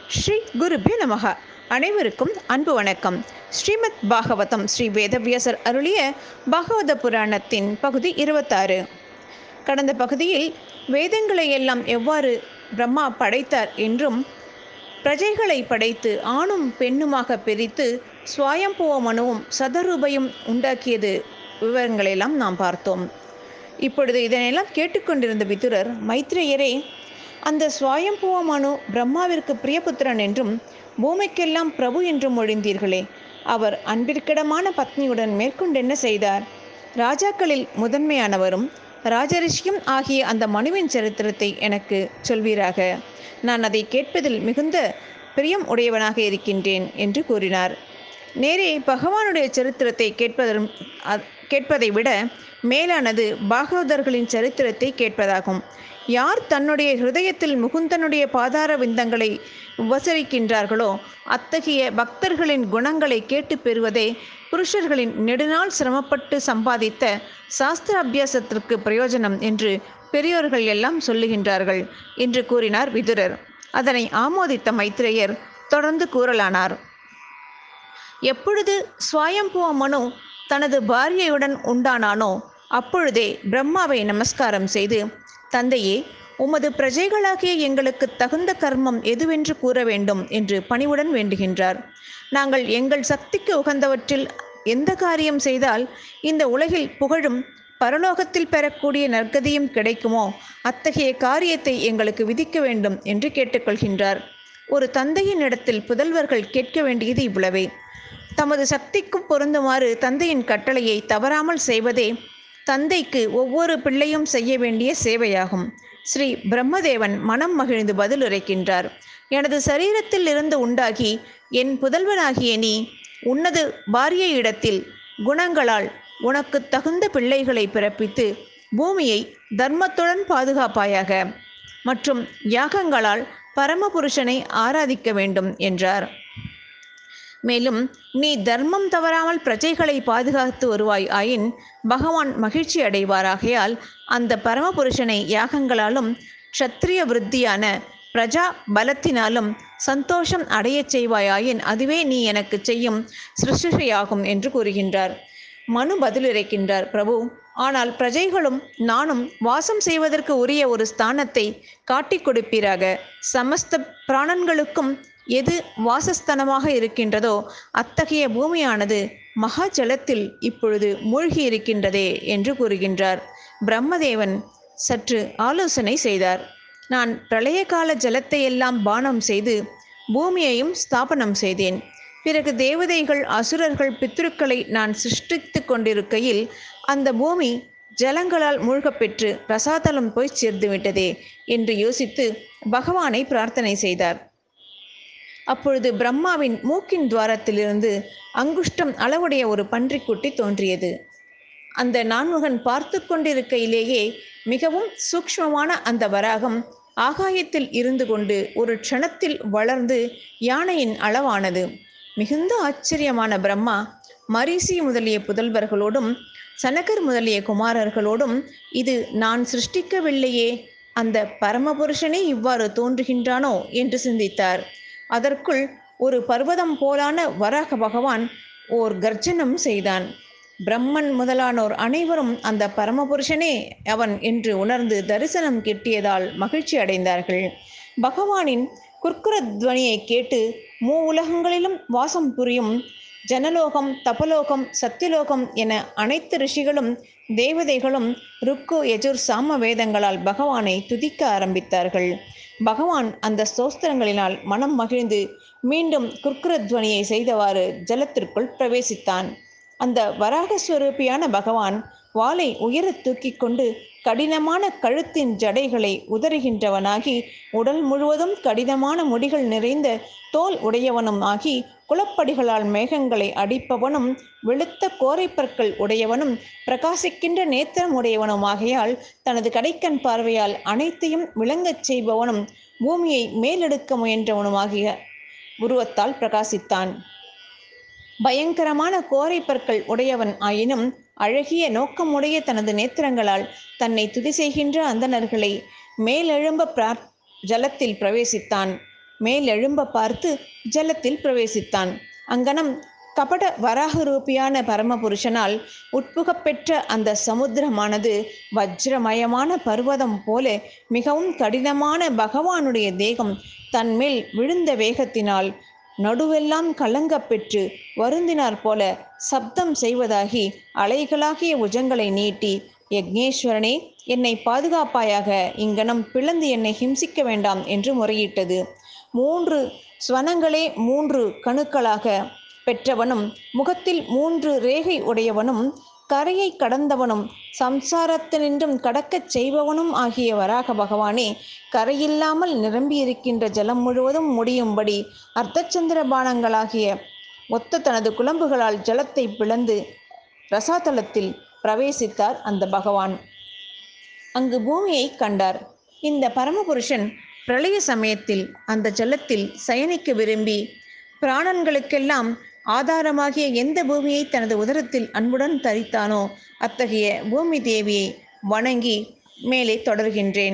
ஸ்ரீ குருபிய நமக அனைவருக்கும் அன்பு வணக்கம் ஸ்ரீமத் பாகவதம் ஸ்ரீ வேதவியாசர் அருளிய பாகவத புராணத்தின் பகுதி இருபத்தாறு கடந்த பகுதியில் வேதங்களை எல்லாம் எவ்வாறு பிரம்மா படைத்தார் என்றும் பிரஜைகளை படைத்து ஆணும் பெண்ணுமாக பிரித்து சுவாயம்புவ மனுவும் சதரூபையும் உண்டாக்கியது விவரங்களெல்லாம் நாம் பார்த்தோம் இப்பொழுது இதனையெல்லாம் கேட்டுக்கொண்டிருந்த விதுரர் மைத்ரேயரே அந்த சுவாயம்புவ மனு பிரம்மாவிற்கு பிரியபுத்திரன் என்றும் பூமிக்கெல்லாம் பிரபு என்றும் மொழிந்தீர்களே அவர் அன்பிற்கிடமான பத்னியுடன் மேற்கொண்டென்ன செய்தார் ராஜாக்களில் முதன்மையானவரும் ராஜரிஷியும் ஆகிய அந்த மனுவின் சரித்திரத்தை எனக்கு சொல்வீராக நான் அதை கேட்பதில் மிகுந்த பிரியம் உடையவனாக இருக்கின்றேன் என்று கூறினார் நேரே பகவானுடைய சரித்திரத்தை கேட்பதரும் கேட்பதை விட மேலானது பாகவதர்களின் சரித்திரத்தை கேட்பதாகும் யார் தன்னுடைய ஹிருதயத்தில் முகுந்தனுடைய பாதார விந்தங்களை உபசரிக்கின்றார்களோ அத்தகைய பக்தர்களின் குணங்களை கேட்டு பெறுவதே புருஷர்களின் நெடுநாள் சிரமப்பட்டு சம்பாதித்த சாஸ்திர அபியாசத்திற்கு பிரயோஜனம் என்று பெரியோர்கள் எல்லாம் சொல்லுகின்றார்கள் என்று கூறினார் விதுரர் அதனை ஆமோதித்த மைத்ரேயர் தொடர்ந்து கூறலானார் எப்பொழுது சுவாயம்புவ மனு தனது பாரியையுடன் உண்டானானோ அப்பொழுதே பிரம்மாவை நமஸ்காரம் செய்து தந்தையே உமது பிரஜைகளாகிய எங்களுக்கு தகுந்த கர்மம் எதுவென்று கூற வேண்டும் என்று பணிவுடன் வேண்டுகின்றார் நாங்கள் எங்கள் சக்திக்கு உகந்தவற்றில் எந்த காரியம் செய்தால் இந்த உலகில் புகழும் பரலோகத்தில் பெறக்கூடிய நற்கதியும் கிடைக்குமோ அத்தகைய காரியத்தை எங்களுக்கு விதிக்க வேண்டும் என்று கேட்டுக்கொள்கின்றார் ஒரு தந்தையின் இடத்தில் புதல்வர்கள் கேட்க வேண்டியது இவ்வளவே தமது சக்திக்கும் பொருந்துமாறு தந்தையின் கட்டளையை தவறாமல் செய்வதே தந்தைக்கு ஒவ்வொரு பிள்ளையும் செய்ய வேண்டிய சேவையாகும் ஸ்ரீ பிரம்மதேவன் மனம் மகிழ்ந்து பதிலுரைக்கின்றார் எனது சரீரத்தில் இருந்து உண்டாகி என் புதல்வனாகிய நீ உன்னது பாரிய இடத்தில் குணங்களால் உனக்கு தகுந்த பிள்ளைகளை பிறப்பித்து பூமியை தர்மத்துடன் பாதுகாப்பாயாக மற்றும் யாகங்களால் பரமபுருஷனை ஆராதிக்க வேண்டும் என்றார் மேலும் நீ தர்மம் தவறாமல் பிரஜைகளை பாதுகாத்து வருவாய் ஆயின் பகவான் மகிழ்ச்சி அடைவாராகையால் அந்த பரமபுருஷனை யாகங்களாலும் க்ஷத்ரிய விருத்தியான பிரஜா பலத்தினாலும் சந்தோஷம் அடையச் செய்வாயாயின் அதுவே நீ எனக்கு செய்யும் சிருஷ்டிஷையாகும் என்று கூறுகின்றார் மனு பதிலுரைக்கின்றார் பிரபு ஆனால் பிரஜைகளும் நானும் வாசம் செய்வதற்கு உரிய ஒரு ஸ்தானத்தை காட்டிக் கொடுப்பீராக சமஸ்த பிராணன்களுக்கும் எது வாசஸ்தனமாக இருக்கின்றதோ அத்தகைய பூமியானது மகா ஜலத்தில் இப்பொழுது மூழ்கி இருக்கின்றதே என்று கூறுகின்றார் பிரம்மதேவன் சற்று ஆலோசனை செய்தார் நான் பிரளய கால ஜலத்தை எல்லாம் பானம் செய்து பூமியையும் ஸ்தாபனம் செய்தேன் பிறகு தேவதைகள் அசுரர்கள் பித்ருக்களை நான் சிருஷ்டித்து கொண்டிருக்கையில் அந்த பூமி ஜலங்களால் மூழ்கப்பெற்று ரசாதலம் போய் சேர்ந்து விட்டதே என்று யோசித்து பகவானை பிரார்த்தனை செய்தார் அப்பொழுது பிரம்மாவின் மூக்கின் துவாரத்திலிருந்து அங்குஷ்டம் அளவுடைய ஒரு பன்றிக்குட்டி தோன்றியது அந்த நான்முகன் பார்த்து கொண்டிருக்கையிலேயே மிகவும் சூக்ஷ்மமான அந்த வராகம் ஆகாயத்தில் இருந்து கொண்டு ஒரு க்ஷணத்தில் வளர்ந்து யானையின் அளவானது மிகுந்த ஆச்சரியமான பிரம்மா மரிசி முதலிய புதல்வர்களோடும் சனகர் முதலிய குமாரர்களோடும் இது நான் சிருஷ்டிக்கவில்லையே அந்த பரமபுருஷனே இவ்வாறு தோன்றுகின்றானோ என்று சிந்தித்தார் அதற்குள் ஒரு பர்வதம் போலான வராக பகவான் ஓர் கர்ஜனம் செய்தான் பிரம்மன் முதலானோர் அனைவரும் அந்த பரமபுருஷனே அவன் என்று உணர்ந்து தரிசனம் கிட்டியதால் மகிழ்ச்சி அடைந்தார்கள் பகவானின் குர்க்குரத்வனியை கேட்டு மூ உலகங்களிலும் வாசம் புரியும் ஜனலோகம் தபலோகம் சத்தியலோகம் என அனைத்து ரிஷிகளும் தேவதைகளும் ருக்கு யஜுர் சாம வேதங்களால் பகவானை துதிக்க ஆரம்பித்தார்கள் பகவான் அந்த ஸ்தோஸ்திரங்களினால் மனம் மகிழ்ந்து மீண்டும் குர்க்குரத்வனியை செய்தவாறு ஜலத்திற்குள் பிரவேசித்தான் அந்த வராகஸ்வரூபியான பகவான் வாளை உயர தூக்கி கொண்டு கடினமான கழுத்தின் ஜடைகளை உதறுகின்றவனாகி உடல் முழுவதும் கடினமான முடிகள் நிறைந்த தோல் உடையவனும் ஆகி குளப்படிகளால் மேகங்களை அடிப்பவனும் வெளுத்த கோரைப்பற்கள் உடையவனும் பிரகாசிக்கின்ற நேத்திரம் உடையவனுமாகையால் தனது கடைக்கண் பார்வையால் அனைத்தையும் விளங்கச் செய்பவனும் பூமியை மேலெடுக்க முயன்றவனுமாகிய உருவத்தால் பிரகாசித்தான் பயங்கரமான கோரை பற்கள் உடையவன் ஆயினும் அழகிய நோக்கமுடைய தனது நேத்திரங்களால் தன்னை துதி செய்கின்ற அந்தணர்களை மேலெழும்ப பிரார் ஜலத்தில் பிரவேசித்தான் மேலெழும்ப பார்த்து ஜலத்தில் பிரவேசித்தான் அங்கனம் கபட வராகரூபியான பரமபுருஷனால் உட்புகப்பெற்ற அந்த சமுத்திரமானது வஜ்ரமயமான பர்வதம் போல மிகவும் கடினமான பகவானுடைய தேகம் தன்மேல் விழுந்த வேகத்தினால் நடுவெல்லாம் கலங்கப் பெற்று வருந்தினார் போல சப்தம் செய்வதாகி அலைகளாகிய உஜங்களை நீட்டி யக்ஞேஸ்வரனே என்னை பாதுகாப்பாயாக இங்கனம் பிளந்து என்னை ஹிம்சிக்க வேண்டாம் என்று முறையிட்டது மூன்று ஸ்வனங்களே மூன்று கணுக்களாக பெற்றவனும் முகத்தில் மூன்று ரேகை உடையவனும் கரையை கடந்தவனும் சம்சாரத்தினின்றும் கடக்கச் செய்பவனும் ஆகிய வராக பகவானே கரையில்லாமல் நிரம்பியிருக்கின்ற ஜலம் முழுவதும் முடியும்படி அர்த்தச்சந்திர பானங்களாகிய ஒத்த தனது குழம்புகளால் ஜலத்தை பிளந்து ரசாதலத்தில் பிரவேசித்தார் அந்த பகவான் அங்கு பூமியை கண்டார் இந்த பரமபுருஷன் பிரளய சமயத்தில் அந்த ஜலத்தில் சயனிக்க விரும்பி பிராணன்களுக்கெல்லாம் ஆதாரமாகிய எந்த பூமியை தனது உதரத்தில் அன்புடன் தரித்தானோ அத்தகைய பூமி தேவியை வணங்கி மேலே தொடர்கின்றேன்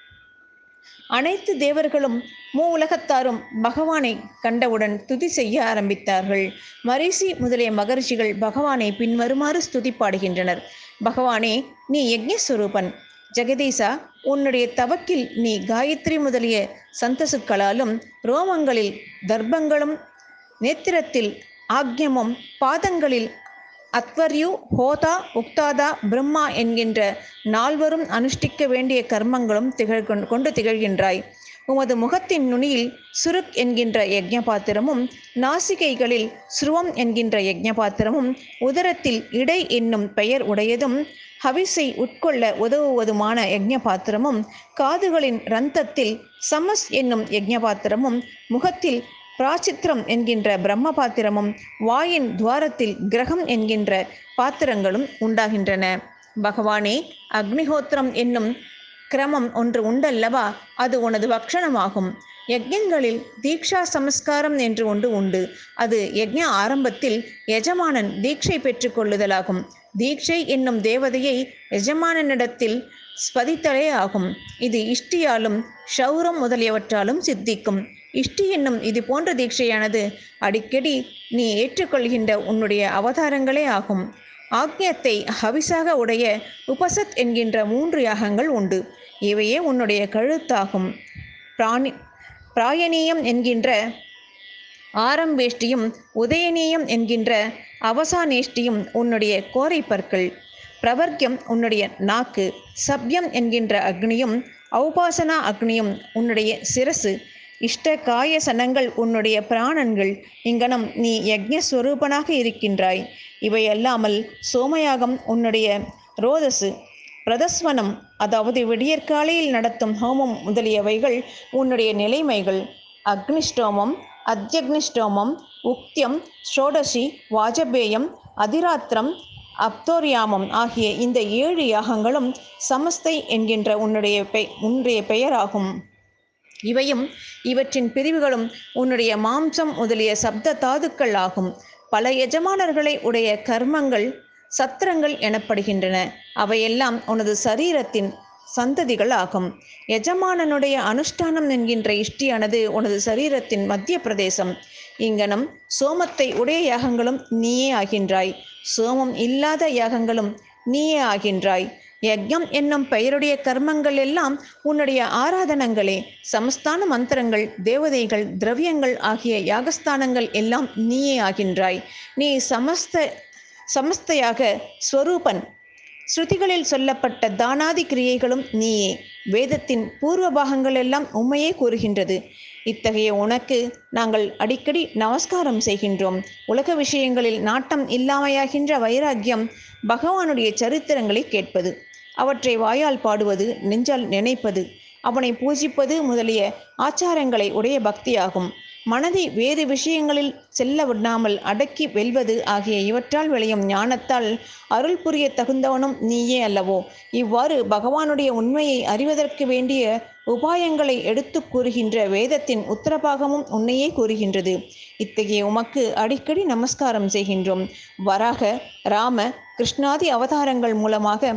அனைத்து தேவர்களும் மூ உலகத்தாரும் பகவானை கண்டவுடன் துதி செய்ய ஆரம்பித்தார்கள் மரிசி முதலிய மகர்ஷிகள் பகவானை பின்வருமாறு ஸ்துதி பாடுகின்றனர் பகவானே நீ யக்ஞஸ்வரூபன் ஜெகதீசா உன்னுடைய தவக்கில் நீ காயத்ரி முதலிய சந்தசுக்களாலும் ரோமங்களில் தர்ப்பங்களும் நேத்திரத்தில் ஆக்ஞமும் பாதங்களில் அத்வர்யு ஹோதா உக்தாதா பிரம்மா என்கின்ற நால்வரும் அனுஷ்டிக்க வேண்டிய கர்மங்களும் திகழ் கொண்டு திகழ்கின்றாய் உமது முகத்தின் நுனியில் சுருக் என்கின்ற யஜ்ஞ பாத்திரமும் நாசிகைகளில் ஸ்ருவம் என்கின்ற யஜ்ஞ பாத்திரமும் உதரத்தில் இடை என்னும் பெயர் உடையதும் ஹவிஸை உட்கொள்ள உதவுவதுமான யஜ்ஞ பாத்திரமும் காதுகளின் ரந்தத்தில் சமஸ் என்னும் யஜ்ஞ பாத்திரமும் முகத்தில் பிராச்சித்திரம் என்கின்ற பிரம்ம பாத்திரமும் வாயின் துவாரத்தில் கிரகம் என்கின்ற பாத்திரங்களும் உண்டாகின்றன பகவானே அக்னிஹோத்திரம் என்னும் கிரமம் ஒன்று உண்டல்லவா அது உனது பக்ஷணமாகும் யஜ்யங்களில் தீக்ஷா சமஸ்காரம் என்று ஒன்று உண்டு அது யஜ்ஞ ஆரம்பத்தில் எஜமானன் தீட்சை பெற்றுக்கொள்ளுதலாகும் தீட்சை என்னும் தேவதையை எஜமானனிடத்தில் ஸ்பதித்தலே ஆகும் இது இஷ்டியாலும் ஷௌரம் முதலியவற்றாலும் சித்திக்கும் இஷ்டி என்னும் இது போன்ற தீட்சையானது அடிக்கடி நீ ஏற்றுக்கொள்கின்ற உன்னுடைய அவதாரங்களே ஆகும் ஆக்ஞத்தை ஹவிசாக உடைய உபசத் என்கின்ற மூன்று யாகங்கள் உண்டு இவையே உன்னுடைய கழுத்தாகும் பிராணி பிராயணீயம் என்கின்ற ஆரம்பேஷ்டியும் உதயநீயம் என்கின்ற அவசானேஷ்டியும் உன்னுடைய கோரை பற்கள் பிரவர்க்கியம் உன்னுடைய நாக்கு சப்யம் என்கின்ற அக்னியும் ஔபாசனா அக்னியும் உன்னுடைய சிரசு இஷ்ட காய சனங்கள் உன்னுடைய பிராணன்கள் இங்கனம் நீ யக்ஞஸ்வரூபனாக இருக்கின்றாய் இவையல்லாமல் சோமயாகம் உன்னுடைய ரோதசு பிரதஸ்வனம் அதாவது விடியற்காலையில் நடத்தும் ஹோமம் முதலியவைகள் உன்னுடைய நிலைமைகள் அக்னிஷ்டோமம் அத்யக்னிஷ்டோமம் உக்தியம் ஷோடசி வாஜபேயம் அதிராத்திரம் அப்தோரியாமம் ஆகிய இந்த ஏழு யாகங்களும் சமஸ்தை என்கின்ற உன்னுடைய பெ உன்னுடைய பெயராகும் இவையும் இவற்றின் பிரிவுகளும் உன்னுடைய மாம்சம் முதலிய சப்த தாதுக்கள் ஆகும் பல எஜமானர்களை உடைய கர்மங்கள் சத்திரங்கள் எனப்படுகின்றன அவையெல்லாம் உனது சரீரத்தின் சந்ததிகள் ஆகும் எஜமானனுடைய அனுஷ்டானம் என்கின்ற இஷ்டியானது உனது சரீரத்தின் மத்திய பிரதேசம் இங்கனம் சோமத்தை உடைய யாகங்களும் நீயே ஆகின்றாய் சோமம் இல்லாத யாகங்களும் நீயே ஆகின்றாய் யக்ஞம் என்னும் பெயருடைய கர்மங்கள் எல்லாம் உன்னுடைய ஆராதனங்களே சமஸ்தான மந்திரங்கள் தேவதைகள் திரவியங்கள் ஆகிய யாகஸ்தானங்கள் எல்லாம் நீயே ஆகின்றாய் நீ சமஸ்த சமஸ்தையாக ஸ்வரூபன் ஸ்ருதிகளில் சொல்லப்பட்ட தானாதி கிரியைகளும் நீயே வேதத்தின் பூர்வ பாகங்கள் எல்லாம் உண்மையே கூறுகின்றது இத்தகைய உனக்கு நாங்கள் அடிக்கடி நமஸ்காரம் செய்கின்றோம் உலக விஷயங்களில் நாட்டம் இல்லாமையாகின்ற வைராக்கியம் பகவானுடைய சரித்திரங்களை கேட்பது அவற்றை வாயால் பாடுவது நெஞ்சால் நினைப்பது அவனை பூஜிப்பது முதலிய ஆச்சாரங்களை உடைய பக்தியாகும் மனதை வேறு விஷயங்களில் செல்ல விடாமல் அடக்கி வெல்வது ஆகிய இவற்றால் விளையும் ஞானத்தால் அருள் புரிய தகுந்தவனும் நீயே அல்லவோ இவ்வாறு பகவானுடைய உண்மையை அறிவதற்கு வேண்டிய உபாயங்களை எடுத்து கூறுகின்ற வேதத்தின் உத்தரபாகமும் உன்னையே கூறுகின்றது இத்தகைய உமக்கு அடிக்கடி நமஸ்காரம் செய்கின்றோம் வராக ராம கிருஷ்ணாதி அவதாரங்கள் மூலமாக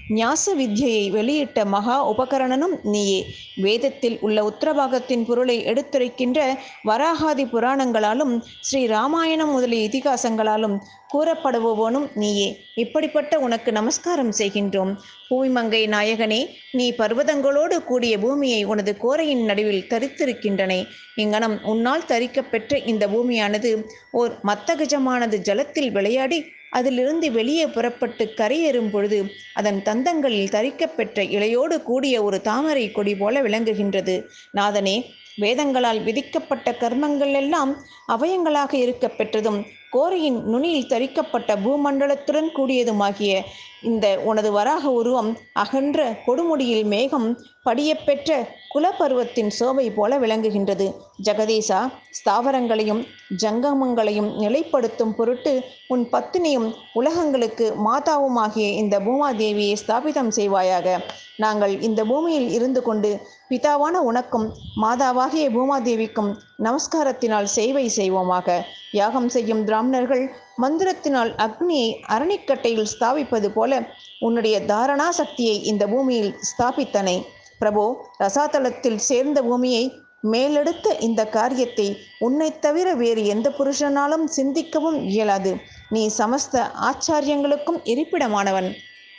ஞாச வித்யையை வெளியிட்ட மகா உபகரணனும் நீயே வேதத்தில் உள்ள உத்தரபாகத்தின் பொருளை எடுத்துரைக்கின்ற வராகாதி புராணங்களாலும் ஸ்ரீ ராமாயணம் முதலிய இதிகாசங்களாலும் கூறப்படுபவனும் நீயே இப்படிப்பட்ட உனக்கு நமஸ்காரம் செய்கின்றோம் பூமிமங்கை நாயகனே நீ பர்வதங்களோடு கூடிய பூமியை உனது கோரையின் நடுவில் தரித்திருக்கின்றனே இங்கனம் உன்னால் தரிக்கப்பெற்ற இந்த பூமியானது ஓர் மத்தகஜமானது ஜலத்தில் விளையாடி அதிலிருந்து வெளியே புறப்பட்டு கரையேறும் பொழுது அதன் தந்தங்களில் தரிக்கப்பெற்ற இலையோடு கூடிய ஒரு தாமரை கொடி போல விளங்குகின்றது நாதனே வேதங்களால் விதிக்கப்பட்ட கர்மங்கள் எல்லாம் அவயங்களாக இருக்க பெற்றதும் கோரையின் நுனியில் தரிக்கப்பட்ட பூமண்டலத்துடன் கூடியதுமாகிய இந்த உனது வராக உருவம் அகன்ற கொடுமுடியில் மேகம் படியப்பெற்ற குலப்பருவத்தின் சோபை போல விளங்குகின்றது ஜெகதீசா ஸ்தாவரங்களையும் ஜங்கமங்களையும் நிலைப்படுத்தும் பொருட்டு உன் பத்தினியும் உலகங்களுக்கு மாதாவுமாகிய இந்த பூமாதேவியை ஸ்தாபிதம் செய்வாயாக நாங்கள் இந்த பூமியில் இருந்து கொண்டு பிதாவான உனக்கும் மாதாவாகிய பூமாதேவிக்கும் நமஸ்காரத்தினால் சேவை செய்வோமாக யாகம் செய்யும் பிராமணர்கள் மந்திரத்தினால் அக்னியை அரணிக்கட்டையில் ஸ்தாபிப்பது போல உன்னுடைய தாரணா சக்தியை இந்த பூமியில் ஸ்தாபித்தனை பிரபு ரசாதலத்தில் சேர்ந்த பூமியை மேலெடுத்த இந்த காரியத்தை உன்னைத் தவிர வேறு எந்த புருஷனாலும் சிந்திக்கவும் இயலாது நீ சமஸ்த ஆச்சாரியங்களுக்கும் இருப்பிடமானவன்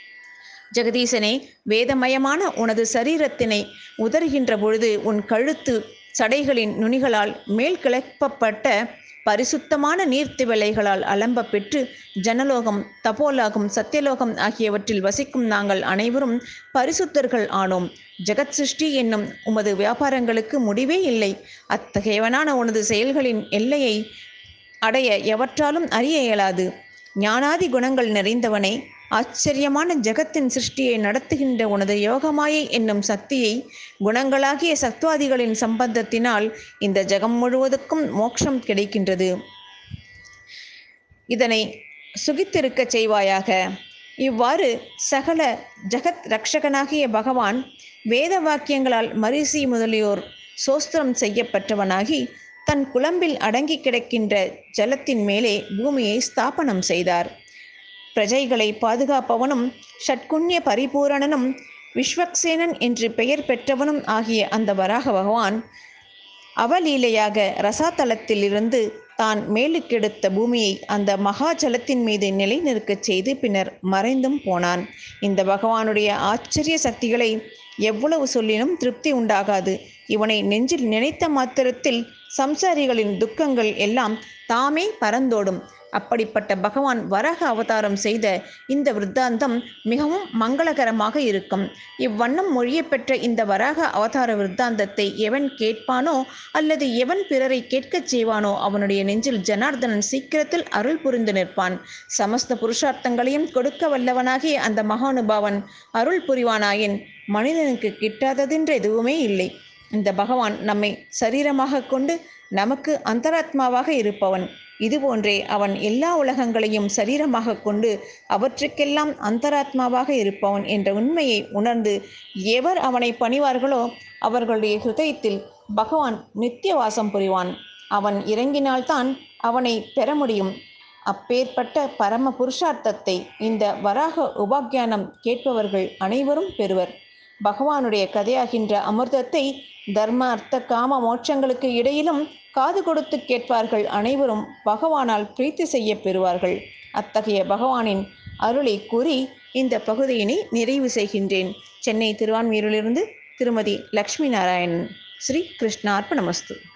ஜெகதீசனே வேதமயமான உனது சரீரத்தினை உதறுகின்ற பொழுது உன் கழுத்து சடைகளின் நுனிகளால் மேல் கிளப்பப்பட்ட பரிசுத்தமான நீர்த்திவலைகளால் அலம்ப பெற்று ஜனலோகம் தபோலாகம் சத்தியலோகம் ஆகியவற்றில் வசிக்கும் நாங்கள் அனைவரும் பரிசுத்தர்கள் ஆனோம் ஜெகத் சிருஷ்டி என்னும் உமது வியாபாரங்களுக்கு முடிவே இல்லை அத்தகையவனான உனது செயல்களின் எல்லையை அடைய எவற்றாலும் அறிய இயலாது ஞானாதி குணங்கள் நிறைந்தவனே ஆச்சரியமான ஜெகத்தின் சிருஷ்டியை நடத்துகின்ற உனது யோகமாயை என்னும் சக்தியை குணங்களாகிய சத்வாதிகளின் சம்பந்தத்தினால் இந்த ஜெகம் முழுவதுக்கும் மோட்சம் கிடைக்கின்றது இதனை சுகித்திருக்கச் செய்வாயாக இவ்வாறு சகல ஜகத் ரக்ஷகனாகிய பகவான் வேத வாக்கியங்களால் மரிசி முதலியோர் சோஸ்திரம் செய்யப்பட்டவனாகி தன் குழம்பில் அடங்கி கிடக்கின்ற ஜலத்தின் மேலே பூமியை ஸ்தாபனம் செய்தார் பிரஜைகளை பாதுகாப்பவனும் ஷட்குண்ய பரிபூரணனும் விஸ்வக்சேனன் என்று பெயர் பெற்றவனும் ஆகிய அந்த வராக பகவான் அவலீலையாக ரசாதலத்திலிருந்து தான் மேலுக்கெடுத்த பூமியை அந்த மகா ஜலத்தின் மீது நிலைநிற்கச் செய்து பின்னர் மறைந்தும் போனான் இந்த பகவானுடைய ஆச்சரிய சக்திகளை எவ்வளவு சொல்லினும் திருப்தி உண்டாகாது இவனை நெஞ்சில் நினைத்த மாத்திரத்தில் சம்சாரிகளின் துக்கங்கள் எல்லாம் தாமே பறந்தோடும் அப்படிப்பட்ட பகவான் வரக அவதாரம் செய்த இந்த விருத்தாந்தம் மிகவும் மங்களகரமாக இருக்கும் இவ்வண்ணம் மொழியப்பெற்ற இந்த வராக அவதார விருத்தாந்தத்தை எவன் கேட்பானோ அல்லது எவன் பிறரை கேட்கச் செய்வானோ அவனுடைய நெஞ்சில் ஜனார்தனன் சீக்கிரத்தில் அருள் புரிந்து நிற்பான் சமஸ்த புருஷார்த்தங்களையும் கொடுக்க வல்லவனாகிய அந்த மகானுபாவன் அருள் புரிவானாயின் மனிதனுக்கு கிட்டாததென்று எதுவுமே இல்லை இந்த பகவான் நம்மை சரீரமாக கொண்டு நமக்கு அந்தராத்மாவாக இருப்பவன் இதுபோன்றே அவன் எல்லா உலகங்களையும் சரீரமாக கொண்டு அவற்றுக்கெல்லாம் அந்தராத்மாவாக இருப்பவன் என்ற உண்மையை உணர்ந்து எவர் அவனை பணிவார்களோ அவர்களுடைய ஹிருதயத்தில் பகவான் நித்திய வாசம் புரிவான் அவன் இறங்கினால்தான் அவனை பெற முடியும் அப்பேற்பட்ட பரம புருஷார்த்தத்தை இந்த வராக உபாக்கியானம் கேட்பவர்கள் அனைவரும் பெறுவர் பகவானுடைய கதையாகின்ற அமிர்தத்தை தர்ம அர்த்த காம மோட்சங்களுக்கு இடையிலும் காது கொடுத்து கேட்பார்கள் அனைவரும் பகவானால் பிரீத்தி செய்ய பெறுவார்கள் அத்தகைய பகவானின் அருளை கூறி இந்த பகுதியினை நிறைவு செய்கின்றேன் சென்னை திருவான்மியூரிலிருந்து திருமதி லக்ஷ்மி நாராயணன் ஸ்ரீ கிருஷ்ணார்ப்பணமஸ்து